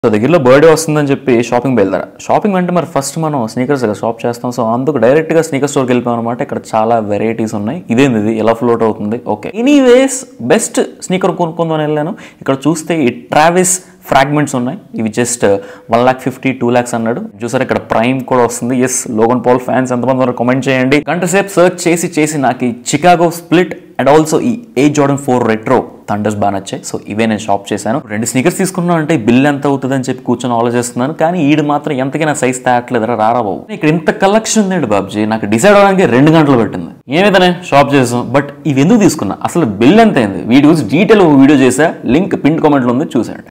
so దగ్గరలో birthday వస్తుందని చెప్పి షాపింగ్ బయలుదేరా షాపింగ్ అంటే మరి ఫస్ట్ మనం స్నీకర్స్ షాప్ చేస్తాం సో అందుకు డైరెక్ట్గా స్నీకర్ స్టోర్కి వెళ్ళిపోయాం అనమాట ఇక్కడ చాలా వెరైటీస్ ఉన్నాయి ఇదేంది ఇది ఎలా ఫ్లోట్ అవుతుంది ఓకే ఎనీవేస్ బెస్ట్ స్నీకర్ కొనుక్కుందామని వెళ్ళాను ఇక్కడ చూస్తే ఈ ట్రావిస్ ఫ్రాగ్మెంట్స్ ఉన్నాయి ఇవి just one lakh fifty two lakhs అన్నాడు చూసారు ఇక్కడ ప్రైమ్ కూడా వస్తుంది ఎస్ లోగన్ పాల్ ఫ్యాన్స్ ఎంతమంది ఉన్నారు కామెంట్ చేయండి గంట సేపు సర్చ్ చేసి చేసి నాకు ఈ చికాగో స్ప్లిట్ అండ్ ఆల్సో ఈ air Jordan four retro thunders బాగా నచ్చాయి సో ఇవే నేను షాప్ చేశాను రెండు స్నీకర్స్ తీసుకున్నాను అంటే బిల్ ఎంత అవుతుంది అని చెప్పి కూర్చొని ఆలోచిస్తున్నాను కానీ ఈడు మాత్రం ఎంతకీ నా సైజ్ తేట్లేదురా రారా బాబు ఇక్కడ ఇంత కలెక్షన్ ఉందండి బాబుజీ నాకు డిసైడ్ అవడానికి రెండు గంటలు పెట్టింది ఏమైతేనే షాప్ చేసాం బట్ ఇవి ఎందుకు తీసుకున్నా అసలు బిల్ ఎంత అయింది వీడియోస్ డీటెయిల్ వీడియో చేసా లింక్ పిన్ కామెంట్లో ఉంది చూసండి